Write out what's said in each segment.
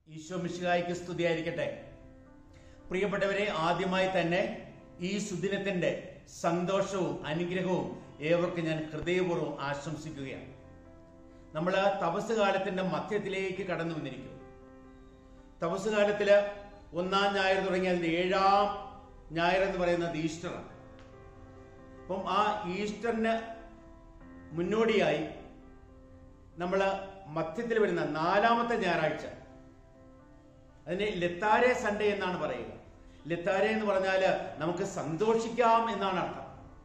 ഈശോ മിശിഹായ്ക്ക് സ്തുതിയായിരിക്കട്ടെ പ്രിയപ്പെട്ടവരെ ആദ്യമായി തന്നെ ഈ സുദിനത്തിന്റെ സന്തോഷവും അനുഗ്രഹവും ഏവർക്കും ഞാൻ ഹൃദയപൂർവ്വം ആശംസിക്കുകയാണ് നമ്മൾ തപസ് കാലത്തിന്റെ മധ്യത്തിലേക്ക് കടന്നു വന്നിരിക്കും തപസ് കാലത്തില് ഒന്നാം ഞായർ തുടങ്ങി അതിന്റെ ഏഴാം ഞായർ എന്ന് പറയുന്നത് ഈസ്റ്ററാണ് അപ്പം ആ ഈസ്റ്ററിന് മുന്നോടിയായി നമ്മൾ മധ്യത്തിൽ വരുന്ന നാലാമത്തെ ഞായറാഴ്ച അതിനെ ലത്താരെ സൺഡേ എന്നാണ് പറയുക ലത്താരെ എന്ന് പറഞ്ഞാൽ നമുക്ക് സന്തോഷിക്കാം എന്നാണ് അർത്ഥം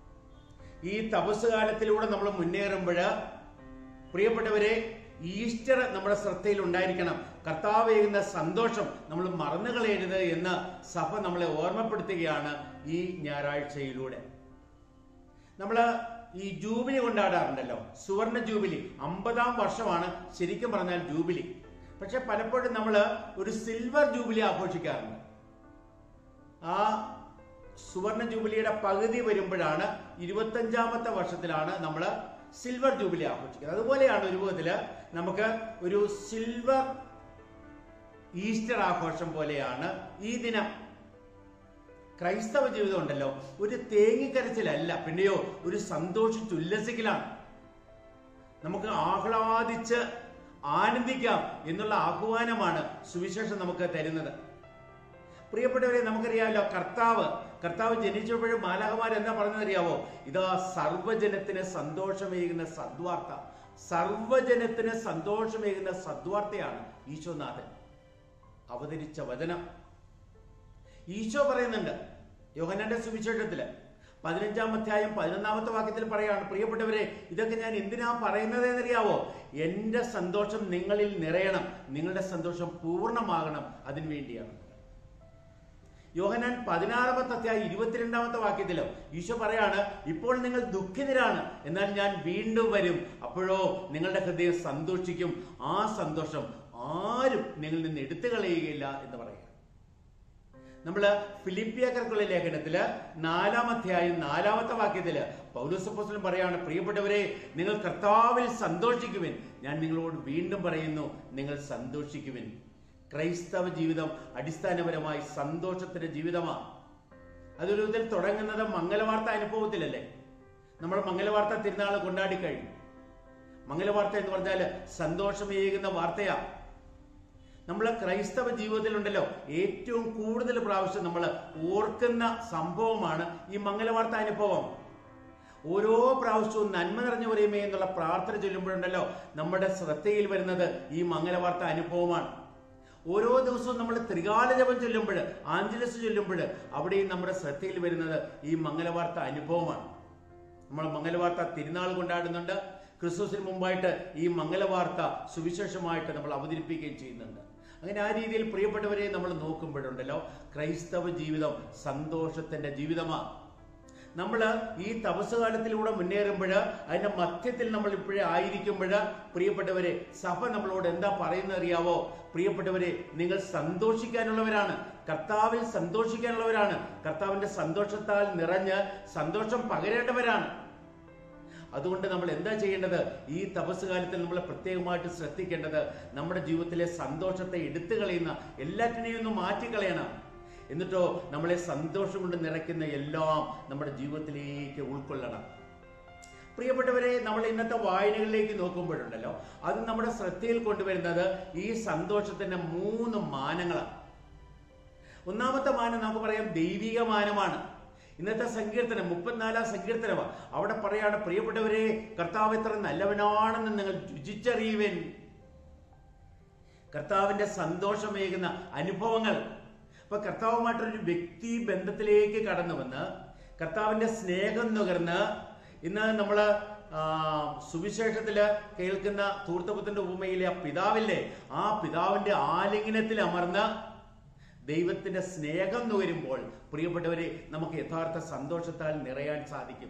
ഈ തപസ് കാലത്തിലൂടെ നമ്മൾ മുന്നേറുമ്പോൾ പ്രിയപ്പെട്ടവരെ ഈസ്റ്റർ നമ്മുടെ ശ്രദ്ധയിൽ ഉണ്ടായിരിക്കണം കർത്താവേകുന്ന സന്തോഷം നമ്മൾ മറന്നു കളയരുത് എന്ന് സഭ നമ്മളെ ഓർമ്മപ്പെടുത്തുകയാണ് ഈ ഞായറാഴ്ചയിലൂടെ നമ്മൾ ഈ ജൂബിലി കൊണ്ടാടാറുണ്ടല്ലോ സുവർണ ജൂബിലി അമ്പതാം വർഷമാണ് ശരിക്കും പറഞ്ഞാൽ ജൂബിലി പക്ഷെ പലപ്പോഴും നമ്മൾ ഒരു സിൽവർ ജൂബിലി ആഘോഷിക്കാറുണ്ട് ആ സുവർണ ജൂബിലിയുടെ പകുതി വരുമ്പോഴാണ് ഇരുപത്തഞ്ചാമത്തെ വർഷത്തിലാണ് നമ്മൾ സിൽവർ ജൂബിലി ആഘോഷിക്കുന്നത് അതുപോലെയാണ് ഒരു വിധത്തില് നമുക്ക് ഒരു സിൽവർ ഈസ്റ്റർ ആഘോഷം പോലെയാണ് ഈ ദിനം ക്രൈസ്തവ ജീവിതം ഉണ്ടല്ലോ ഒരു തേങ്ങിക്കരച്ചിലല്ല പിന്നെയോ ഒരു സന്തോഷിച്ച് ഉല്ലസിക്കലാണ് നമുക്ക് ആഹ്ലാദിച്ച് ആനന്ദിക്കാം എന്നുള്ള ആഹ്വാനമാണ് സുവിശേഷം നമുക്ക് തരുന്നത് പ്രിയപ്പെട്ടവരെ നമുക്കറിയാമല്ലോ കർത്താവ് കർത്താവ് ജനിച്ചപ്പോഴും മാലാഹമാർ എന്താ പറഞ്ഞതറിയാവോ ഇതാ സർവജനത്തിന് സന്തോഷമേകുന്ന സദ്വാർത്ത സർവജനത്തിന് സന്തോഷമേകുന്ന സദ്വാർത്തയാണ് ഈശോനാഥൻ അവതരിച്ച വചനം ഈശോ പറയുന്നുണ്ട് യോഹനന്റെ സുവിശേഷത്തില് പതിനഞ്ചാം അധ്യായം പതിനൊന്നാമത്തെ വാക്യത്തിൽ പറയാണ് പ്രിയപ്പെട്ടവരെ ഇതൊക്കെ ഞാൻ എന്തിനാ പറയുന്നത് എന്നറിയാവോ എന്റെ സന്തോഷം നിങ്ങളിൽ നിറയണം നിങ്ങളുടെ സന്തോഷം പൂർണ്ണമാകണം അതിനു വേണ്ടിയാണ് യോഹനാൻ പതിനാറാമത്തെ അധ്യായം ഇരുപത്തിരണ്ടാമത്തെ വാക്യത്തിലോ ഈശോ പറയാണ് ഇപ്പോൾ നിങ്ങൾ ദുഃഖിതരാണ് എന്നാൽ ഞാൻ വീണ്ടും വരും അപ്പോഴോ നിങ്ങളുടെ ഹൃദയം സന്തോഷിക്കും ആ സന്തോഷം ആരും നിങ്ങളിൽ നിന്ന് എടുത്തു കളയുകയില്ല എന്ന് പറയാം നമ്മള് ഫിലിപ്പിയക്കർക്കുള്ള ലേഖനത്തില് നാലാം അധ്യായം നാലാമത്തെ വാക്യത്തില് പൗലോസപ്പോസ്ലം പറയാണ് പ്രിയപ്പെട്ടവരെ നിങ്ങൾ കർത്താവിൽ സന്തോഷിക്കുവിൻ ഞാൻ നിങ്ങളോട് വീണ്ടും പറയുന്നു നിങ്ങൾ സന്തോഷിക്കുവിൻ ക്രൈസ്തവ ജീവിതം അടിസ്ഥാനപരമായി സന്തോഷത്തിന്റെ ജീവിതമാണ് അതൊരു വിധത്തിൽ തുടങ്ങുന്നത് മംഗലവാർത്ത അനുഭവത്തിലല്ലേ നമ്മൾ മംഗലവാർത്ത തിരുനാൾ കൊണ്ടാടി കഴിഞ്ഞു മംഗലവാർത്ത എന്ന് പറഞ്ഞാൽ സന്തോഷമേകുന്ന വാർത്തയാണ് നമ്മളെ ക്രൈസ്തവ ജീവിതത്തിലുണ്ടല്ലോ ഏറ്റവും കൂടുതൽ പ്രാവശ്യം നമ്മൾ ഓർക്കുന്ന സംഭവമാണ് ഈ മംഗലവാർത്ത അനുഭവം ഓരോ പ്രാവശ്യവും നന്മ നിറഞ്ഞു പറയുമേ എന്നുള്ള പ്രാർത്ഥന ചൊല്ലുമ്പോഴുണ്ടല്ലോ നമ്മുടെ ശ്രദ്ധയിൽ വരുന്നത് ഈ മംഗലവാർത്ത അനുഭവമാണ് ഓരോ ദിവസവും നമ്മൾ ത്രികാല ജപം ചൊല്ലുമ്പോൾ ആഞ്ചലസ് ചൊല്ലുമ്പോൾ അവിടെയും നമ്മുടെ ശ്രദ്ധയിൽ വരുന്നത് ഈ മംഗലവാർത്ത അനുഭവമാണ് നമ്മൾ മംഗലവാർത്ത തിരുനാൾ കൊണ്ടാടുന്നുണ്ട് ക്രിസ്തുസിന് മുമ്പായിട്ട് ഈ മംഗലവാർത്ത സുവിശേഷമായിട്ട് നമ്മൾ അവതരിപ്പിക്കുകയും ചെയ്യുന്നുണ്ട് അങ്ങനെ ആ രീതിയിൽ പ്രിയപ്പെട്ടവരെ നമ്മൾ നോക്കുമ്പോഴുണ്ടല്ലോ ക്രൈസ്തവ ജീവിതം സന്തോഷത്തിന്റെ ജീവിതമാണ് നമ്മൾ ഈ തപസ് കാലത്തിലൂടെ മുന്നേറുമ്പോൾ അതിന്റെ മധ്യത്തിൽ നമ്മൾ ഇപ്പോഴേ ആയിരിക്കുമ്പോൾ പ്രിയപ്പെട്ടവരെ സഭ നമ്മളോട് എന്താ പറയുന്നത് അറിയാവോ പ്രിയപ്പെട്ടവരെ നിങ്ങൾ സന്തോഷിക്കാനുള്ളവരാണ് കർത്താവിൽ സന്തോഷിക്കാനുള്ളവരാണ് കർത്താവിന്റെ സന്തോഷത്താൽ നിറഞ്ഞ് സന്തോഷം പകരേണ്ടവരാണ് അതുകൊണ്ട് നമ്മൾ എന്താ ചെയ്യേണ്ടത് ഈ തപസ് കാലത്തിൽ നമ്മൾ പ്രത്യേകമായിട്ട് ശ്രദ്ധിക്കേണ്ടത് നമ്മുടെ ജീവിതത്തിലെ സന്തോഷത്തെ എടുത്തു കളയുന്ന എല്ലാറ്റിനെയും ഒന്ന് മാറ്റിക്കളയണം എന്നിട്ടോ നമ്മളെ സന്തോഷം കൊണ്ട് നിറയ്ക്കുന്ന എല്ലാം നമ്മുടെ ജീവിതത്തിലേക്ക് ഉൾക്കൊള്ളണം പ്രിയപ്പെട്ടവരെ നമ്മൾ ഇന്നത്തെ വായനകളിലേക്ക് നോക്കുമ്പോഴുണ്ടല്ലോ അത് നമ്മുടെ ശ്രദ്ധയിൽ കൊണ്ടുവരുന്നത് ഈ സന്തോഷത്തിന്റെ മൂന്ന് മാനങ്ങളാണ് ഒന്നാമത്തെ മാനം നമുക്ക് പറയാം ദൈവിക മാനമാണ് ഇന്നത്തെ സങ്കീർത്തനം മുപ്പത്തിനാലാം സങ്കീർത്തനമാണ് അവിടെ പറയാണ് പ്രിയപ്പെട്ടവരെ കർത്താവ് എത്ര നല്ലവനാണെന്ന് നിങ്ങൾ രുചിച്ചറിയുവൻ കർത്താവിന്റെ സന്തോഷമേകുന്ന അനുഭവങ്ങൾ അപ്പൊ കർത്താവുമായിട്ടൊരു വ്യക്തി ബന്ധത്തിലേക്ക് കടന്നു വന്ന് കർത്താവിന്റെ സ്നേഹം നുകർന്ന് ഇന്ന് നമ്മള് ആ, സുവിശേഷത്തില് കേൾക്കുന്ന തൂർത്തപുത്തിന്റെ ഉപമയിലെ ആ പിതാവില്ലേ ആ പിതാവിന്റെ ആലിംഗനത്തിൽ അമർന്ന് ദൈവത്തിന്റെ സ്നേഹം നുകരുമ്പോൾ പ്രിയപ്പെട്ടവരെ നമുക്ക് യഥാർത്ഥ സന്തോഷത്താൽ നിറയാൻ സാധിക്കും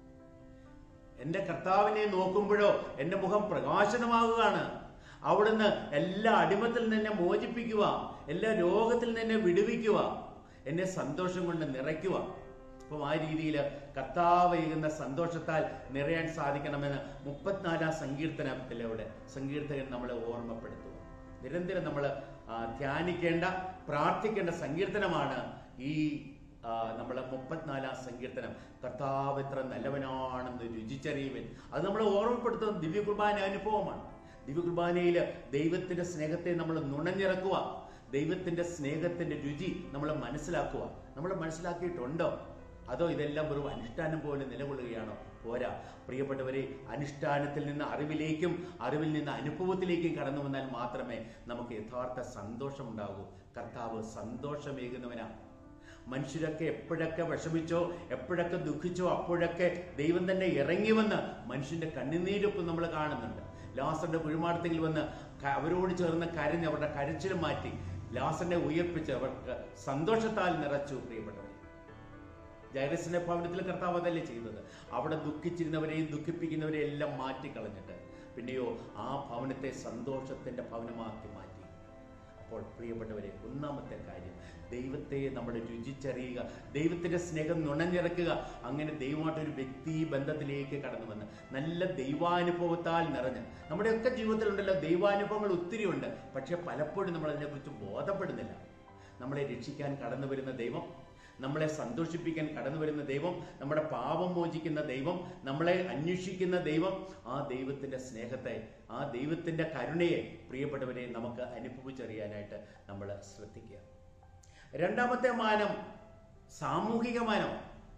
എന്റെ കർത്താവിനെ നോക്കുമ്പോഴോ എന്റെ മുഖം പ്രകാശനമാകുകയാണ് അവിടുന്ന് എല്ലാ അടിമത്തിൽ നിന്നെ മോചിപ്പിക്കുക എല്ലാ രോഗത്തിൽ നിന്നെ വിടുവിക്കുക എന്നെ സന്തോഷം കൊണ്ട് നിറയ്ക്കുക അപ്പം ആ രീതിയിൽ കർത്താവെയ്യുന്ന സന്തോഷത്താൽ നിറയാൻ സാധിക്കണമെന്ന് മുപ്പത്തിനാലാം സങ്കീർത്തനത്തിലൂടെ സങ്കീർത്തകൻ നമ്മളെ ഓർമ്മപ്പെടുത്തുക നിരന്തരം നമ്മൾ ആ, ധ്യാനിക്കേണ്ട പ്രാർത്ഥിക്കേണ്ട സങ്കീർത്തനമാണ് ഈ ആ, നമ്മളെ മുപ്പത്തിനാലാം സങ്കീർത്തനം കർത്താവ് എത്ര നല്ലവനാണെന്ന് രുചിച്ചറിയുവൻ അത് നമ്മൾ ഓർമ്മപ്പെടുത്തുന്ന ദിവ്യ കുർബാന അനുഭവമാണ് ദിവ്യ കുർബാനയിൽ ദൈവത്തിന്റെ സ്നേഹത്തെ നമ്മൾ നുണഞ്ഞിറക്കുക ദൈവത്തിന്റെ സ്നേഹത്തിന്റെ രുചി നമ്മൾ മനസ്സിലാക്കുക നമ്മൾ മനസ്സിലാക്കിയിട്ടുണ്ടോ അതോ ഇതെല്ലാം വെറും അനുഷ്ഠാനം പോലെ നിലകൊള്ളുകയാണോ പോരാ പ്രിയപ്പെട്ടവരെ അനുഷ്ഠാനത്തിൽ നിന്ന് അറിവിലേക്കും അറിവിൽ നിന്ന് അനുഭവത്തിലേക്കും കടന്നു വന്നാൽ മാത്രമേ നമുക്ക് യഥാർത്ഥ സന്തോഷം ഉണ്ടാകൂ കർത്താവ് സന്തോഷമേകുന്നവനാണ് മനുഷ്യരൊക്കെ എപ്പോഴൊക്കെ വിഷമിച്ചോ എപ്പോഴൊക്കെ ദുഃഖിച്ചോ അപ്പോഴൊക്കെ ദൈവം തന്നെ ഇറങ്ങി വന്ന് മനുഷ്യന്റെ കണ്ണുനീരൊപ്പ് നമ്മൾ കാണുന്നുണ്ട് ലാസറിന്റെ കുഴിമാടത്തിൽ വന്ന് ക- അവരോട് ചേർന്ന് കരഞ്ഞ് അവരുടെ കരച്ചിൽ മാറ്റി ലാസറിനെ ഉയർപ്പിച്ച് അവർക്ക് സന്തോഷത്താൽ നിറച്ചു പ്രിയപ്പെട്ടവരെ ജൈറസിന്റെ ഭവനത്തിൽ കർത്താവ് അതല്ലേ ചെയ്തത് അവിടെ ദുഃഖിച്ചിരുന്നവരെയും ദുഃഖിപ്പിക്കുന്നവരെയും എല്ലാം മാറ്റിക്കളഞ്ഞിട്ട് പിന്നെയോ ആ ഭവനത്തെ സന്തോഷത്തിന്റെ ഭവനമാക്കി മാറ്റി അപ്പോൾ പ്രിയപ്പെട്ടവരെ ഒന്നാമത്തെ കാര്യം ദൈവത്തെ നമ്മൾ രുചിച്ചറിയുക ദൈവത്തിന്റെ സ്നേഹം നുണഞ്ഞിറക്കുക അങ്ങനെ ദൈവമായിട്ടൊരു വ്യക്തി ബന്ധത്തിലേക്ക് കടന്നു വന്ന് നല്ല ദൈവാനുഭവത്താൽ നിറഞ്ഞ് നമ്മുടെയൊക്കെ ജീവിതത്തിലുണ്ടല്ലോ ദൈവാനുഭവങ്ങൾ ഒത്തിരി ഉണ്ട് പക്ഷെ പലപ്പോഴും നമ്മൾ അതിനെക്കുറിച്ച് ബോധപ്പെടുന്നില്ല നമ്മളെ രക്ഷിക്കാൻ കടന്നു വരുന്ന ദൈവം നമ്മളെ സന്തോഷിപ്പിക്കാൻ കടന്നു വരുന്ന ദൈവം നമ്മുടെ പാപം മോചിക്കുന്ന ദൈവം നമ്മളെ അന്വേഷിക്കുന്ന ദൈവം ആ ദൈവത്തിന്റെ സ്നേഹത്തെ ആ ദൈവത്തിന്റെ കരുണയെ പ്രിയപ്പെട്ടവരെ നമുക്ക് അനുഭവിച്ചറിയാനായിട്ട് നമ്മൾ ശ്രദ്ധിക്കുക രണ്ടാമത്തെ മാനം സാമൂഹിക മാനം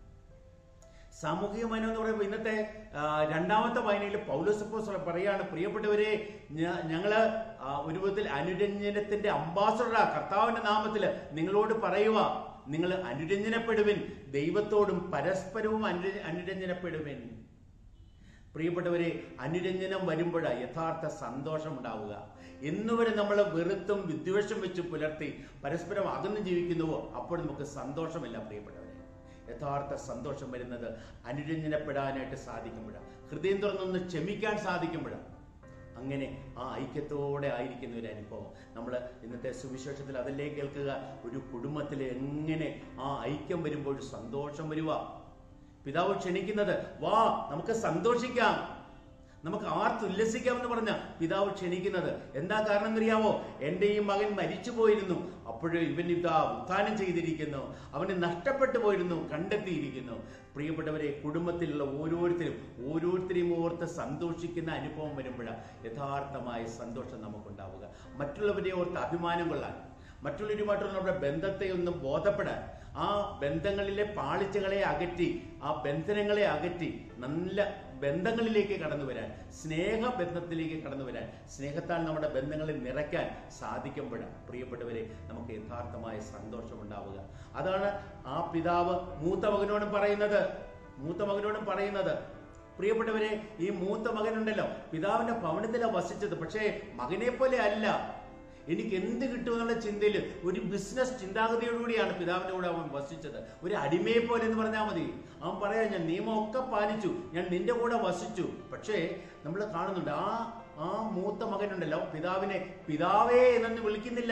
സാമൂഹിക മാനം എന്ന് പറയുമ്പോൾ ഇന്നത്തെ ആ, രണ്ടാമത്തെ വായനയിൽ പൗലോസപ്പോസ് പറയാണ് പ്രിയപ്പെട്ടവരെ ഞ- ഞങ്ങള് ആ, ഒരു വിധത്തിൽ അനുരഞ്ജനത്തിന്റെ അംബാസഡറാ കർത്താവിന്റെ നാമത്തില് നിങ്ങളോട് പറയുക നിങ്ങൾ അനുരഞ്ജനപ്പെടുവിൻ ദൈവത്തോടും പരസ്പരവും അനുര അനുരഞ്ജനപ്പെടുവിൻ പ്രിയപ്പെട്ടവരെ അനുരഞ്ജനം വരുമ്പോഴാണ് യഥാർത്ഥ സന്തോഷം ഉണ്ടാവുക എന്നുവരെ നമ്മൾ വെറുത്തും വിദ്വേഷം വെച്ച് പുലർത്തി പരസ്പരം അകന്നു ജീവിക്കുന്നുവോ അപ്പോൾ നമുക്ക് സന്തോഷമില്ല പ്രിയപ്പെട്ടവരെ യഥാർത്ഥ സന്തോഷം വരുന്നത് അനുരഞ്ജനപ്പെടാനായിട്ട് സാധിക്കുമ്പോഴാണ് ഹൃദയം തുറന്നൊന്ന് ക്ഷമിക്കാൻ സാധിക്കുമ്പോഴാണ് അങ്ങനെ ആ ഐക്യത്തോടെ ആയിരിക്കുന്ന ഒരു അനുഭവം നമ്മൾ ഇന്നത്തെ സുവിശേഷത്തിൽ അതല്ലേ കേൾക്കുക ഒരു കുടുംബത്തിൽ എങ്ങനെ ആ ഐക്യം വരുമ്പോൾ സന്തോഷം വരുക പിതാവ് ക്ഷണിക്കുന്നത് വാ നമുക്ക് സന്തോഷിക്കാം നമുക്ക് ആർത്ത് ഉല്ലസിക്കാമെന്ന് പറഞ്ഞ പിതാവ് ക്ഷണിക്കുന്നത് എന്താ കാരണം എന്നറിയാമോ എൻ്റെ ഈ മകൻ മരിച്ചു പോയിരുന്നു അപ്പോഴും ഇവൻ ഇതാ ഉത്ഥാനം ചെയ്തിരിക്കുന്നു അവന് നഷ്ടപ്പെട്ടു പോയിരുന്നു കണ്ടെത്തിയിരിക്കുന്നു പ്രിയപ്പെട്ടവരെ കുടുംബത്തിലുള്ള ഓരോരുത്തരും ഓരോരുത്തരെയും ഓർത്ത് സന്തോഷിക്കുന്ന അനുഭവം വരുമ്പോഴാണ് യഥാർത്ഥമായ സന്തോഷം നമുക്കുണ്ടാവുക മറ്റുള്ളവരെ ഓർത്ത് അഭിമാനം കൊള്ളാൻ മറ്റുള്ളവരുമായിട്ടുള്ള നമ്മുടെ ബന്ധത്തെ ഒന്ന് ബോധപ്പെടാൻ ആ ബന്ധങ്ങളിലെ പാളിച്ചകളെ അകറ്റി ആ ബന്ധനങ്ങളെ അകറ്റി നല്ല ബന്ധങ്ങളിലേക്ക് കടന്നു വരാൻ സ്നേഹ ബന്ധത്തിലേക്ക് കടന്നു വരാൻ സ്നേഹത്താൽ നമ്മുടെ ബന്ധങ്ങളെ നിറയ്ക്കാൻ സാധിക്കുമ്പോഴാണ് പ്രിയപ്പെട്ടവരെ നമുക്ക് യഥാർത്ഥമായ സന്തോഷം ഉണ്ടാവുക അതാണ് ആ പിതാവ് മൂത്ത മകനോടും പറയുന്നത് മൂത്ത മകനോടും പറയുന്നത് പ്രിയപ്പെട്ടവരെ ഈ മൂത്ത മകനുണ്ടല്ലോ പിതാവിന്റെ ഭവനത്തിലാണ് വസിച്ചത് പക്ഷേ മകനെ പോലെ അല്ല എനിക്ക് എന്ത് കിട്ടുമെന്നുള്ള ചിന്തയിൽ ഒരു ബിസിനസ് ചിന്താഗതിയോടുകൂടിയാണ് പിതാവിന്റെ കൂടെ അവൻ വസിച്ചത് ഒരു അടിമയെ പോലെ എന്ന് പറഞ്ഞാൽ മതി അവൻ പറയാ ഞാൻ നിയമമൊക്കെ പാലിച്ചു ഞാൻ നിന്റെ കൂടെ വസിച്ചു പക്ഷേ നമ്മൾ കാണുന്നുണ്ട് ആ ആ മൂത്ത മകനുണ്ടല്ലോ പിതാവിനെ പിതാവേ എന്നൊന്നും വിളിക്കുന്നില്ല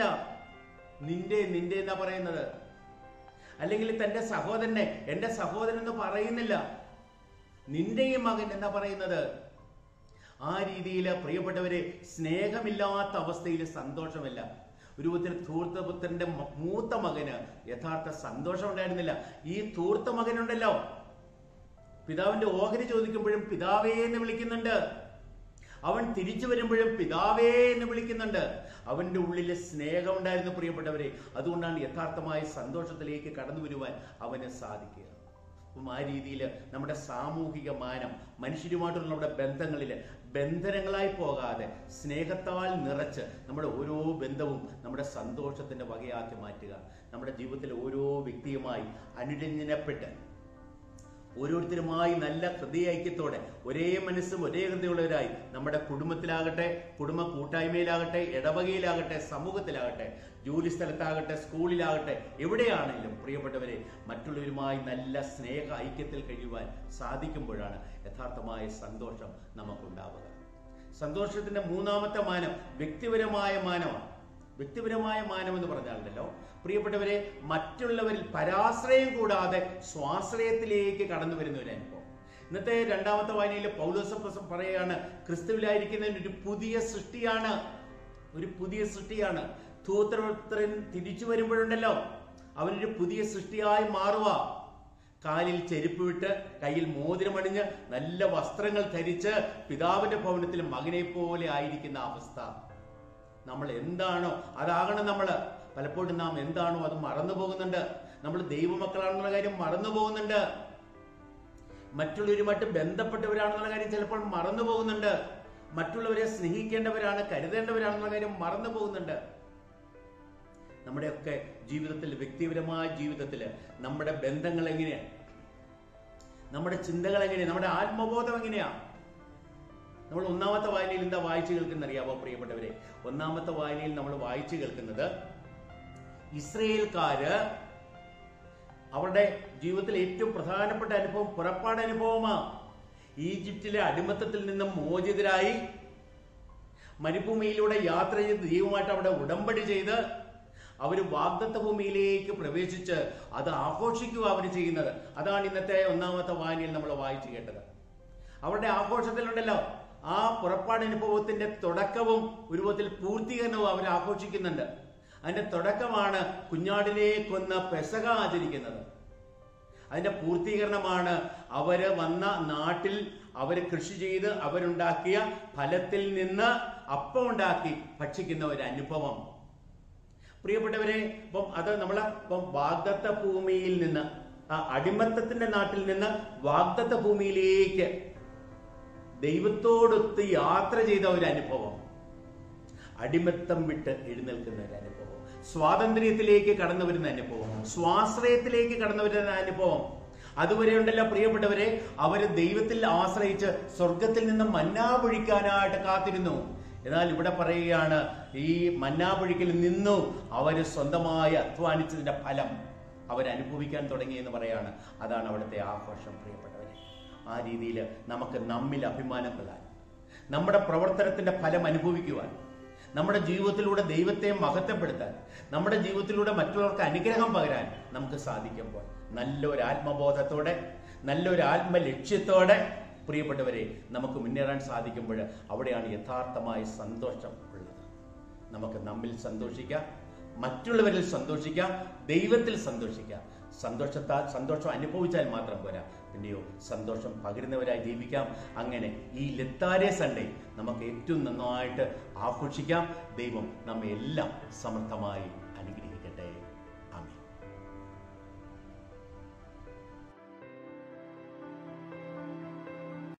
നിന്റെ നിന്റെ എന്നാ പറയുന്നത് അല്ലെങ്കിൽ തന്റെ സഹോദരനെ എന്റെ സഹോദരൻ എന്ന് പറയുന്നില്ല നിന്റെ ഈ മകൻ എന്നാ പറയുന്നത് ആ രീതിയിൽ പ്രിയപ്പെട്ടവരെ സ്നേഹമില്ലാത്ത അവസ്ഥയിൽ സന്തോഷമില്ല ഒരു വിധത്തിൽ ധൂർത്തപുത്രന്റെ മ- മൂത്ത മകന് യഥാർത്ഥ സന്തോഷം ഉണ്ടായിരുന്നില്ല ഈ ധൂർത്ത മകനുണ്ടല്ലോ പിതാവിന്റെ ഓഹരി ചോദിക്കുമ്പോഴും പിതാവേ എന്ന് വിളിക്കുന്നുണ്ട് അവൻ തിരിച്ചു വരുമ്പോഴും പിതാവേ എന്ന് വിളിക്കുന്നുണ്ട് അവന്റെ ഉള്ളിൽ സ്നേഹം ഉണ്ടായിരുന്നു പ്രിയപ്പെട്ടവരെ അതുകൊണ്ടാണ് യഥാർത്ഥമായ സന്തോഷത്തിലേക്ക് കടന്നു വരുവാൻ അവന് സാധിക്കുക അപ്പം ആ രീതിയിൽ നമ്മുടെ സാമൂഹിക മാനം മനുഷ്യരുമായിട്ടുള്ള നമ്മുടെ ബന്ധങ്ങളിൽ ബന്ധനങ്ങളായി പോകാതെ സ്നേഹത്താൽ നിറച്ച് നമ്മുടെ ഓരോ ബന്ധവും നമ്മുടെ സന്തോഷത്തിന്റെ വകയാക്കി മാറ്റുക നമ്മുടെ ജീവിതത്തിലെ ഓരോ വ്യക്തിയുമായി അനുരഞ്ജനപ്പെട്ട് ഓരോരുത്തരുമായി നല്ല ഹൃദയൈക്യത്തോടെ ഒരേ മനസ്സും ഒരേ ഹൃദയമുള്ളവരായി നമ്മുടെ കുടുംബത്തിലാകട്ടെ കുടുംബ കൂട്ടായ്മയിലാകട്ടെ ഇടവകയിലാകട്ടെ സമൂഹത്തിലാകട്ടെ ജോലി സ്ഥലത്താകട്ടെ സ്കൂളിലാകട്ടെ എവിടെയാണെങ്കിലും പ്രിയപ്പെട്ടവരെ മറ്റുള്ളവരുമായി നല്ല സ്നേഹ ഐക്യത്തിൽ കഴിയുവാൻ സാധിക്കുമ്പോഴാണ് യഥാർത്ഥമായ സന്തോഷം നമുക്കുണ്ടാവുക സന്തോഷത്തിന്റെ മൂന്നാമത്തെ മാനം വ്യക്തിപരമായ മാനമാണ് വ്യക്തിപരമായ മാനം എന്ന് പറഞ്ഞാലുണ്ടല്ലോ പ്രിയപ്പെട്ടവരെ മറ്റുള്ളവരിൽ പരാശ്രയം കൂടാതെ സ്വാശ്രയത്തിലേക്ക് കടന്നു വരുന്ന ഒരു അനുഭവം ഇന്നത്തെ രണ്ടാമത്തെ വായനയിൽ പൗലോസപ്പസം പറയുകയാണ് ക്രിസ്തുവിലായിരിക്കുന്നതിന് ഒരു പുതിയ സൃഷ്ടിയാണ് ഒരു പുതിയ സൃഷ്ടിയാണ് ധൂത്രപുത്രൻ തിരിച്ചു വരുമ്പോഴുണ്ടല്ലോ അവനൊരു പുതിയ സൃഷ്ടിയായി മാറുക കാലിൽ ചെരുപ്പ് വിട്ട് കയ്യിൽ മോതിരമണിഞ്ഞ് നല്ല വസ്ത്രങ്ങൾ ധരിച്ച് പിതാവിന്റെ ഭവനത്തിൽ മകനെ പോലെ ആയിരിക്കുന്ന അവസ്ഥ നമ്മൾ എന്താണോ അതാകണം നമ്മൾ പലപ്പോഴും നാം എന്താണോ അത് മറന്നു പോകുന്നുണ്ട് നമ്മൾ ദൈവമക്കളാണെന്നുള്ള കാര്യം മറന്നു പോകുന്നുണ്ട് മറ്റുള്ളവരുമായിട്ട് ബന്ധപ്പെട്ടവരാണെന്നുള്ള കാര്യം ചിലപ്പോൾ മറന്നു പോകുന്നുണ്ട് മറ്റുള്ളവരെ സ്നേഹിക്കേണ്ടവരാണ് കരുതേണ്ടവരാണെന്നുള്ള കാര്യം മറന്നു പോകുന്നുണ്ട് നമ്മുടെയൊക്കെ ജീവിതത്തിൽ വ്യക്തിപരമായ ജീവിതത്തിൽ നമ്മുടെ ബന്ധങ്ങൾ എങ്ങനെയാണ് നമ്മുടെ ചിന്തകൾ എങ്ങനെയാണ് നമ്മുടെ ആത്മബോധം എങ്ങനെയാ നമ്മൾ ഒന്നാമത്തെ വായനയിൽ എന്താ വായിച്ചു കേൾക്കുന്ന അറിയാമോ പ്രിയപ്പെട്ടവരെ ഒന്നാമത്തെ വായനയിൽ നമ്മൾ വായിച്ചു കേൾക്കുന്നത് ഇസ്രയേൽക്കാര് അവരുടെ ജീവിതത്തിൽ ഏറ്റവും പ്രധാനപ്പെട്ട അനുഭവം പുറപ്പാട് അനുഭവമാ ഈജിപ്തിലെ അടിമത്തത്തിൽ നിന്നും മോചിതരായി മരുഭൂമിയിലൂടെ യാത്ര ചെയ്ത് ദൈവമായിട്ട് അവിടെ ഉടമ്പടി ചെയ്ത് അവർ വാഗ്ദത്ത ഭൂമിയിലേക്ക് പ്രവേശിച്ച് അത് ആഘോഷിക്കുക അവർ ചെയ്യുന്നത് അതാണ് ഇന്നത്തെ ഒന്നാമത്തെ വായനയിൽ നമ്മൾ വായിച്ചു കേട്ടത് അവരുടെ ആഘോഷത്തിലുണ്ടല്ലോ ആ പുറപ്പാട് അനുഭവത്തിന്റെ തുടക്കവും ഒരു വിധത്തിൽ പൂർത്തീകരണവും അവർ ആഘോഷിക്കുന്നുണ്ട് അതിന്റെ തുടക്കമാണ് കുഞ്ഞാടിനെ കൊന്ന് പെസക ആചരിക്കുന്നത് അതിന്റെ പൂർത്തീകരണമാണ് അവര് വന്ന നാട്ടിൽ അവര് കൃഷി ചെയ്ത് അവരുണ്ടാക്കിയ ഫലത്തിൽ നിന്ന് അപ്പം ഉണ്ടാക്കി ഭക്ഷിക്കുന്ന ഒരു അനുഭവം പ്രിയപ്പെട്ടവരെ ഇപ്പം അത് നമ്മളെ ഇപ്പം വാഗ്ദത്ത ഭൂമിയിൽ നിന്ന് ആ അടിമത്തത്തിന്റെ നാട്ടിൽ നിന്ന് വാഗ്ദത്ത ഭൂമിയിലേക്ക് ദൈവത്തോടൊത്ത് യാത്ര ചെയ്ത ഒരു അനുഭവം അടിമത്തം വിട്ട് എഴുന്നേൽക്കുന്ന ഒരു അനുഭവം സ്വാതന്ത്ര്യത്തിലേക്ക് കടന്നു വരുന്ന അനുഭവം സ്വാശ്രയത്തിലേക്ക് കടന്നു വരുന്ന അനുഭവം അതുവരെ ഉണ്ടല്ലോ പ്രിയപ്പെട്ടവരെ അവര് ദൈവത്തിൽ ആശ്രയിച്ച് സ്വർഗത്തിൽ നിന്ന് മന്നാ പൊഴിക്കാനായിട്ട് കാത്തിരുന്നു എന്നാൽ ഇവിടെ പറയുകയാണ് ഈ മന്നാ പൊഴിക്കൽ നിന്നു അവര് സ്വന്തമായി അധ്വാനിച്ചതിന്റെ ഫലം അവരനുഭവിക്കാൻ തുടങ്ങി എന്ന് പറയാണ് അതാണ് അവിടുത്തെ ആഘോഷം പ്രിയപ്പെട്ടവരെ ആ രീതിയിൽ നമുക്ക് നമ്മിൽ അഭിമാനം കൊള്ളാൻ നമ്മുടെ പ്രവർത്തനത്തിന്റെ ഫലം അനുഭവിക്കുവാൻ നമ്മുടെ ജീവിതത്തിലൂടെ ദൈവത്തെ മഹത്വപ്പെടുത്താൻ നമ്മുടെ ജീവിതത്തിലൂടെ മറ്റുള്ളവർക്ക് അനുഗ്രഹം പകരാൻ നമുക്ക് സാധിക്കുമ്പോൾ നല്ലൊരു ആത്മബോധത്തോടെ നല്ലൊരു ആത്മലക്ഷ്യത്തോടെ പ്രിയപ്പെട്ടവരെ നമുക്ക് മുന്നേറാൻ സാധിക്കുമ്പോൾ അവിടെയാണ് യഥാർത്ഥമായ സന്തോഷം ഉള്ളത് നമുക്ക് നമ്മിൽ സന്തോഷിക്കാം മറ്റുള്ളവരിൽ സന്തോഷിക്കാം ദൈവത്തിൽ സന്തോഷിക്കാം സന്തോഷത്താൽ സന്തോഷം അനുഭവിച്ചാൽ മാത്രം പോരാ പിന്നെയോ സന്തോഷം പകരുന്നവരായി ജീവിക്കാം അങ്ങനെ ഈ ലത്താരെ സൺഡേ നമുക്ക് ഏറ്റവും നന്നായിട്ട് ആഘോഷിക്കാം ദൈവം നമ്മെ എല്ലാം സമർത്ഥമായി